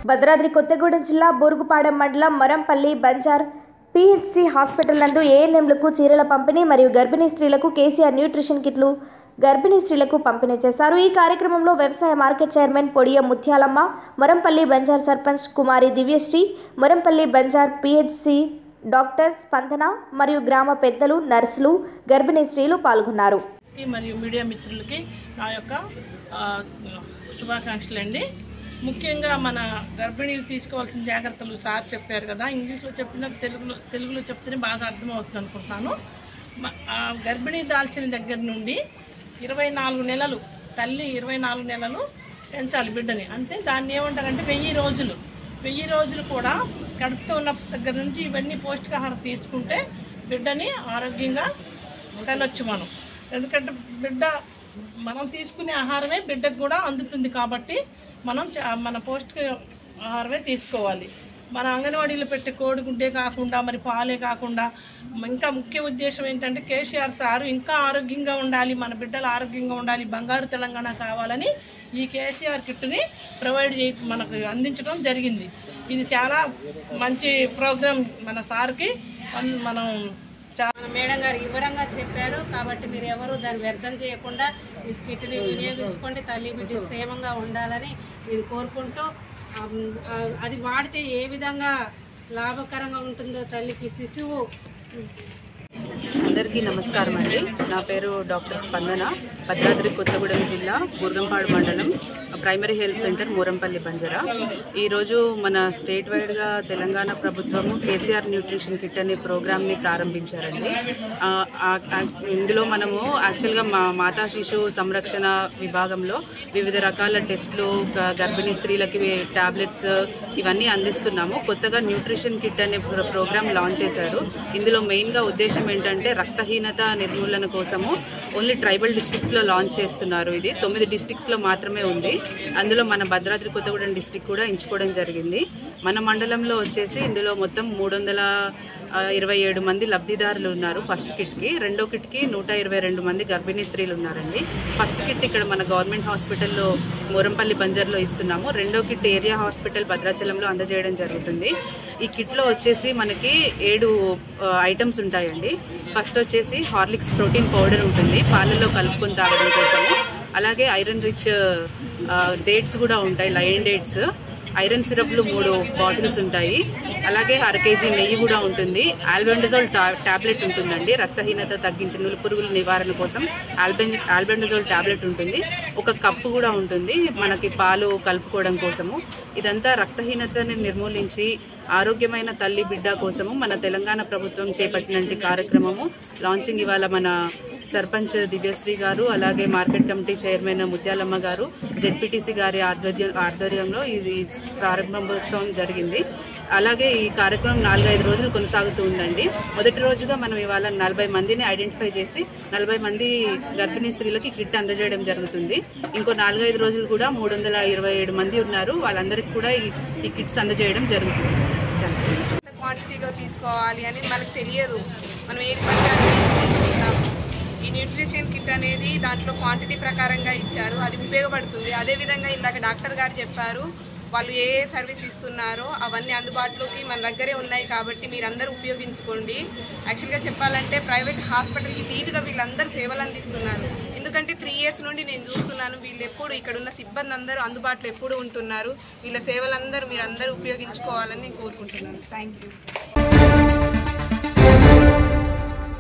భద్రాద్రి కొత్తగూడెం జిల్లా బూరుగుపాడెం మండలం మరంపల్లి బంజార్ PHC hospital నందు ఏఎన్ఎంలకు చీరల పంపిణీ మరియు గర్భిణీ స్త్రీలకు కేసీఆర్ న్యూట్రిషన్ కిట్లు గర్భిణీ స్త్రీలకు పంపిణీ చేశారు ఈ కార్యక్రమంలో వ్యవసాయ market chairman Podiya Muthyalamma Morampalli Banjar sarpanch Kumari Divyasri Morampalli Banjar PHC doctor Spandana మరియు గ్రామ పెద్దలు నర్సులు గర్భిణీ స్త్రీలు పాల్గొన్నారు కి మరియు మీడియా మిత్రులకి నా యొక్క ఆ, శుభాకాంక్షలు అండి ముఖ్యంగా మన గర్భిణీలు తీసుకోవాల్సిన జాగ్రత్తలు సార్ చెప్పారు కదా ఇంగ్లీష్లో చెప్పిన తెలుగులో తెలుగులో చెప్తేనే బాగా అర్థమవుతుంది అనుకుంటున్నాను మ- ఆ, గర్భిణీ దాల్చిన దగ్గర నుండి ఇరవై నాలుగు నెలలు తల్లి ఇరవై నాలుగు నెలలు పెంచాలి బిడ్డని అంటే దాన్ని ఏమంటారంటే వెయ్యి రోజులు వెయ్యి రోజులు కూడా కడుపుతో ఉన్న దగ్గర నుంచి ఇవన్నీ పౌష్టికాహారం తీసుకుంటే బిడ్డని ఆరోగ్యంగా కనొచ్చు మనం ఎందుకంటే బిడ్డ మనం తీసుకునే ఆహారమే బిడ్డకు కూడా అందుతుంది కాబట్టి మనం చా- మన పౌష్టిక ఆహారమే తీసుకోవాలి మన అంగన్వాడీలో పెట్టే కోడిగుడ్డే కాకుండా మరి పాలే కాకుండా ఇంకా ముఖ్య ఉద్దేశం ఏంటంటే కేసీఆర్ సారు ఇంకా ఆరోగ్యంగా ఉండాలి మన బిడ్డలు ఆరోగ్యంగా ఉండాలి బంగారు తెలంగాణ కావాలని ఈ కేసీఆర్ కిట్ని ప్రొవైడ్ చేయ మనకు అందించడం జరిగింది ఇది చాలా మంచి ప్రోగ్రాం మన సార్కి అన్- మనం చా మన మేడం గారు వివరంగా చెప్పారు కాబట్టి మీరు ఎవరు దాన్ని వ్యర్థం చేయకుండా ఈ స్కిట్ని వినియోగించుకోండి తల్లి బిడ్డ క్షేమంగా ఉండాలని నేను కోరుకుంటూ ఆమ్, ఆ, అది వాడితే ఏ విధంగా లాభకరంగా ఉంటుందో తల్లికి శిశువు అందరికీ నమస్కారం అండి నా పేరు డాక్టర్ స్పందన భద్రాద్రి కొత్తగూడెం జిల్లా బుర్గంపాడు మండలం primary health centre Moorampalli Banjara ఈరోజు మన స్టేట్ వైడ్గా తెలంగాణ ప్రభుత్వము కేసీఆర్ న్యూట్రిషన్ కిట్ అనే ప్రోగ్రామ్ని ప్రారంభించారండి ఆ, ఆ- ఆ- ఇందులో మనము యాక్చువల్గా మా మాతా శిశు సంరక్షణ విభాగంలో వివిధ రకాల టెస్ట్లు గ- గర్భిణీ స్త్రీలకి టాబ్లెట్స్ ఇవన్నీ అందిస్తున్నాము కొత్తగా న్యూట్రిషన్ కిట్ అనే ప్ర- ప్రోగ్రామ్ లాంచ్ చేశారు ఇందులో మెయిన్గా ఉద్దేశం ఏంటంటే రక్తహీనత నిర్మూలన కోసము ఓన్లీ ట్రైబల్ డిస్ట్రిక్ట్స్లో లాంచ్ చేస్తున్నారు ఇది తొమ్మిది డిస్ట్రిక్ట్స్లో మాత్రమే ఉంది అందులో మన భద్రాద్రి కొత్తగూడెం డిస్ట్రిక్ట్ కూడా ఎంచుకోవడం జరిగింది మన మండలంలో వచ్చేసి ఇందులో మొత్తం మూడు వందల ఆ, ఇరవై ఏడు మంది లబ్ధిదారులు ఉన్నారు ఫస్ట్ కిట్కి రెండో కిట్కి నూట ఇరవై రెండు మంది గర్భిణీ స్త్రీలు ఉన్నారండి ఫస్ట్ కిట్ ఇక్కడ మన గవర్నమెంట్ హాస్పిటల్లో మోరంపల్లి బంజర్లో ఇస్తున్నాము రెండో కిట్ ఏరియా హాస్పిటల్ భద్రాచలంలో అందజేయడం జరుగుతుంది ఈ కిట్లో వచ్చేసి మనకి ఏడు ఆ, ఐటమ్స్ ఉంటాయండి ఫస్ట్ వచ్చేసి హార్లిక్స్ ప్రోటీన్ పౌడర్ ఉంటుంది పాలల్లో కలుపుకొని తాగడం కోసము అలాగే ఐరన్ రిచ్ డేట్స్ కూడా ఉంటాయి లయన్ డేట్స్ ఐరన్ సిరప్లు మూడు బాటిల్స్ ఉంటాయి అలాగే అర కేజీ నెయ్యి కూడా ఉంటుంది ఆల్బెండజోల్ టాబ్లెట్ ఉంటుందండి రక్తహీనత తగ్గించిన నులు పురుగుల నివారణ కోసం ఆల్బెన్ ఆల్బెండజోల్ టాబ్లెట్ ఉంటుంది ఒక కప్పు కూడా ఉంటుంది మనకి పాలు కలుపుకోవడం కోసము ఇదంతా రక్తహీనతని నిర్మూలించి ఆరోగ్యమైన తల్లి బిడ్డ కోసము మన తెలంగాణ ప్రభుత్వం చేపట్టినటువంటి కార్యక్రమము లాంచింగ్ ఇవాళ మన సర్పంచ్ దివ్యశ్రీ గారు అలాగే మార్కెట్ కమిటీ చైర్మన్ ముత్యాలమ్మ గారు జెడ్పీటీసీ గారి ఆధ్వర్యం ఆధ్వర్యంలో ఇది ప్రారంభోత్సవం జరిగింది అలాగే ఈ కార్యక్రమం నాలుగైదు రోజులు కొనసాగుతూ ఉందండి మొదటి రోజుగా మనం ఇవాళ నలభై మందిని ఐడెంటిఫై చేసి నలభై మంది గర్భిణీ స్త్రీలకి కిట్ అందజేయడం జరుగుతుంది ఇంకో నాలుగైదు రోజులు కూడా మూడు వందల ఇరవై ఏడు మంది ఉన్నారు వాళ్ళందరికీ కూడా ఈ ఈ కిట్స్ అందజేయడం జరుగుతుంది థ్యాంక్ యూ. ఎంత క్వాంటిటీలో తీసుకోవాలి అని మనకు తెలియదు మనం ఏది పడితే అది తీసుకుంటాం ఈ న్యూట్రిషన్ కిట్ అనేది దాంట్లో క్వాంటిటీ ప్రకారంగా ఇచ్చారు అది ఉపయోగపడుతుంది అదేవిధంగా ఇందాక డాక్టర్ గారు చెప్పారు వాళ్ళు ఏ ఏ సర్వీస్ ఇస్తున్నారో అవన్నీ అందుబాటులోకి మన దగ్గరే ఉన్నాయి కాబట్టి మీరందరూ ఉపయోగించుకోండి యాక్చువల్గా చెప్పాలంటే ప్రైవేట్ హాస్పిటల్కి ధీటుగా వీళ్ళందరూ సేవలు అందిస్తున్నారు ఎందుకంటే త్రీ ఇయర్స్ నుండి నేను చూస్తున్నాను వీళ్ళు ఎప్పుడు ఇక్కడ ఉన్న సిబ్బంది అందరూ అందుబాటులో ఎప్పుడు ఉంటున్నారు వీళ్ళ సేవలందరూ మీరు అందరూ ఉపయోగించుకోవాలని నేను కోరుకుంటున్నాను థ్యాంక్ యూ